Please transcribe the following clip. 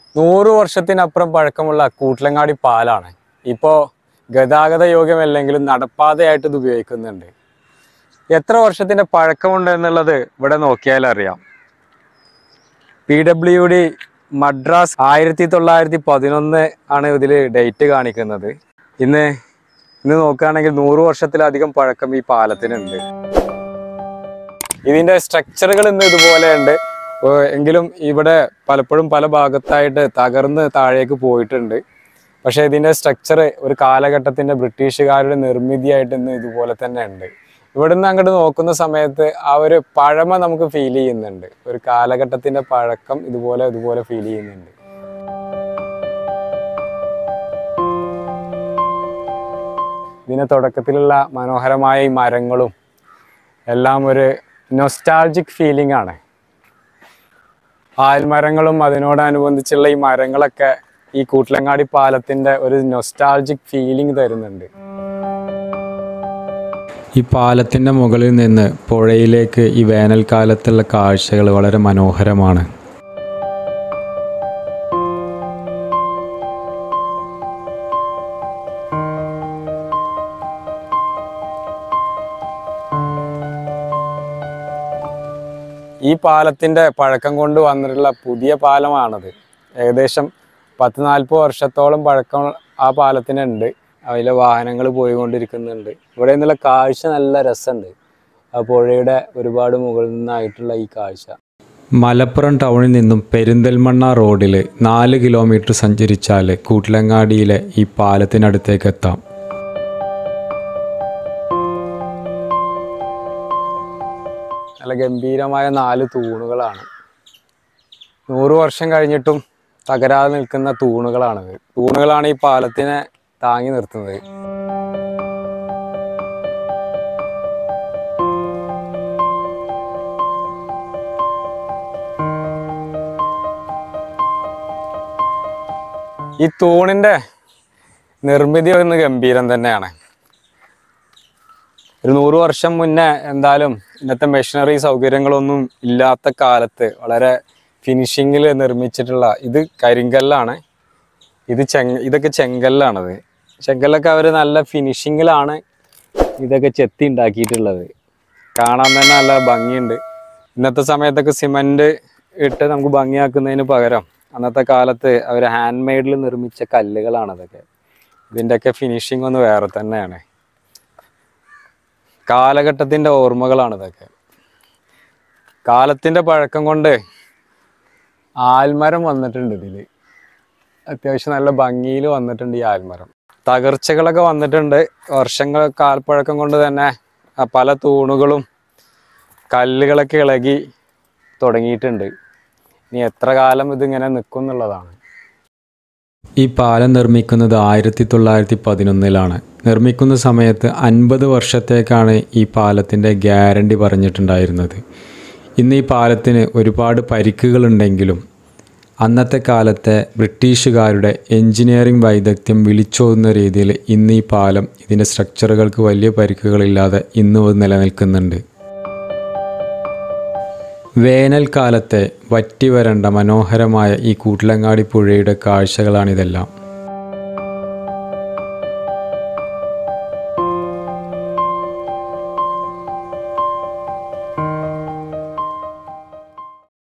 നൂറ് വർഷത്തിനപ്പുറം പഴക്കമുള്ള കൂട്ടിലങ്ങാടി പാലാണ് ഇപ്പോൾ ഗതാഗത യോഗ്യമല്ലെങ്കിലും നടപ്പാതയായിട്ട് ഇത് ഉപയോഗിക്കുന്നുണ്ട് എത്ര വർഷത്തിന്റെ പഴക്കമുണ്ട് എന്നുള്ളത് ഇവിടെ നോക്കിയാൽ അറിയാം പി ഡബ്ല്യു ഡി മദ്രാസ് ആയിരത്തി തൊള്ളായിരത്തി പതിനൊന്ന് ആണ് ഇതിൽ ഡേറ്റ് കാണിക്കുന്നത് ഇന്ന് ഇന്ന് നോക്കുകയാണെങ്കിൽ നൂറ് വർഷത്തിലധികം പഴക്കം ഈ പാലത്തിനുണ്ട് ഇതിന്റെ സ്ട്രക്ചറുകൾ ഇന്ന് ഇതുപോലെയുണ്ട് ഏർ എങ്കിലും ഇവിടെ പലപ്പോഴും പല ഭാഗത്തായിട്ട് തകർന്ന് താഴേക്ക് പോയിട്ടുണ്ട് പക്ഷേ ഇതിന്റെ സ്ട്രക്ചർ ഒരു കാലഘട്ടത്തിന്റെ ബ്രിട്ടീഷുകാരുടെ നിർമ്മിതിയായിട്ട് ഇന്ന് ഇതുപോലെ തന്നെ ഉണ്ട് ഇവിടുന്ന് അങ്ങോട്ട് നോക്കുന്ന സമയത്ത് ആ ഒരു പഴമ നമുക്ക് ഫീൽ ചെയ്യുന്നുണ്ട് ഒരു കാലഘട്ടത്തിന്റെ പഴക്കം ഇതുപോലെ ഇതുപോലെ ഫീൽ ചെയ്യുന്നുണ്ട് ഇതിന്റെ തുടക്കത്തിലുള്ള മനോഹരമായ ഈ മരങ്ങളും എല്ലാം ഒരു നൊസ്റ്റാൾജിക് ഫീലിംഗ് ആണ് ആൽമരങ്ങളും അതിനോടനുബന്ധിച്ചുള്ള ഈ മരങ്ങളൊക്കെ ഈ കൂട്ടിലങ്ങാടി പാലത്തിന്റെ ഒരു നൊസ്റ്റാൾജിക് ഫീലിംഗ് തരുന്നുണ്ട് ഈ പാലത്തിൻ്റെ മുകളിൽ നിന്ന് പുഴയിലേക്ക് ഈ വേനൽക്കാലത്തുള്ള കാഴ്ചകൾ വളരെ മനോഹരമാണ് ഈ പാലത്തിന്റെ പഴക്കം കൊണ്ട് വന്നിട്ടുള്ള പുതിയ പാലമാണത് ഏകദേശം പത്ത് നാൽപ്പത് വർഷത്തോളം പഴക്കം ആ പാലത്തിനുണ്ട് അതിലെ വാഹനങ്ങൾ പോയിക്കൊണ്ടിരിക്കുന്നുണ്ട് ഇവിടെ നിന്നുള്ള കാഴ്ച നല്ല രസമുണ്ട് ആ പുഴയുടെ ഒരുപാട് മുകളിൽ നിന്നായിട്ടുള്ള ഈ കാഴ്ച മലപ്പുറം ടൗണിൽ നിന്നും പെരിന്തൽമണ്ണ റോഡിൽ നാല് കിലോമീറ്റർ സഞ്ചരിച്ചാൽ കൂട്ടിലങ്ങാടിയിലെ ഈ പാലത്തിനടുത്തേക്ക് എത്താം നല്ല ഗംഭീരമായ നാല് തൂണുകളാണ് നൂറ് വർഷം കഴിഞ്ഞിട്ടും തകരാതെ നിൽക്കുന്ന തൂണുകളാണിത് തൂണുകളാണ് ഈ പാലത്തിനെ താങ്ങി നിർത്തുന്നത് ഈ തൂണിന്റെ നിർമ്മിതി ഒന്ന് ഗംഭീരം തന്നെയാണ് ഒരു നൂറ് വർഷം മുന്നേ എന്തായാലും ഇന്നത്തെ മെഷീനറി സൗകര്യങ്ങളൊന്നും ഇല്ലാത്ത കാലത്ത് വളരെ ഫിനിഷിങ്ങിൽ നിർമ്മിച്ചിട്ടുള്ള ഇത് കരിങ്കല്ലാണ് ഇത് ചെങ് ഇതൊക്കെ ചെങ്കല്ലാണത് ചെങ്കല്ലൊക്കെ അവർ നല്ല ഫിനിഷിങ്ങിലാണ് ഇതൊക്കെ ചെത്തി ഉണ്ടാക്കിയിട്ടുള്ളത് കാണാൻ തന്നെ നല്ല ഭംഗിയുണ്ട് ഇന്നത്തെ സമയത്തൊക്കെ സിമൻറ്റ് ഇട്ട് നമുക്ക് ഭംഗിയാക്കുന്നതിന് പകരം അന്നത്തെ കാലത്ത് അവർ ഹാൻഡ് മെയ്ഡിൽ നിർമ്മിച്ച കല്ലുകളാണ് അതൊക്കെ ഇതിൻ്റെയൊക്കെ ഫിനിഷിംഗ് ഒന്ന് വേറെ തന്നെയാണ് കാലഘട്ടത്തിൻ്റെ ഓർമ്മകളാണ് ഇതൊക്കെ കാലത്തിൻ്റെ പഴക്കം കൊണ്ട് ആൽമരം വന്നിട്ടുണ്ട് ഇതിൽ അത്യാവശ്യം നല്ല ഭംഗിയിൽ വന്നിട്ടുണ്ട് ഈ ആൽമരം തകർച്ചകളൊക്കെ വന്നിട്ടുണ്ട് വർഷങ്ങൾ കാൽപ്പഴക്കം കൊണ്ട് തന്നെ ആ പല തൂണുകളും കല്ലുകളൊക്കെ ഇളകി തുടങ്ങിയിട്ടുണ്ട് ഇനി എത്ര കാലം ഇതിങ്ങനെ നിൽക്കും എന്നുള്ളതാണ് ഈ പാലം നിർമ്മിക്കുന്നത് ആയിരത്തി തൊള്ളായിരത്തി പതിനൊന്നിലാണ് നിർമ്മിക്കുന്ന സമയത്ത് അൻപത് വർഷത്തേക്കാണ് ഈ പാലത്തിൻ്റെ ഗ്യാരണ്ടി പറഞ്ഞിട്ടുണ്ടായിരുന്നത് ഇന്ന് ഈ പാലത്തിന് ഒരുപാട് പരിക്കുകളുണ്ടെങ്കിലും അന്നത്തെ കാലത്തെ ബ്രിട്ടീഷുകാരുടെ എഞ്ചിനീയറിംഗ് വൈദഗ്ധ്യം വിളിച്ചോതുന്ന രീതിയിൽ ഇന്ന് ഈ പാലം ഇതിൻ്റെ സ്ട്രക്ചറുകൾക്ക് വലിയ പരിക്കുകളില്ലാതെ ഇന്നും അത് നിലനിൽക്കുന്നുണ്ട് വേനൽക്കാലത്തെ വറ്റിവരണ്ട മനോഹരമായ ഈ കൂട്ടിലങ്ങാടി പുഴയുടെ കാഴ്ചകളാണിതെല്ലാം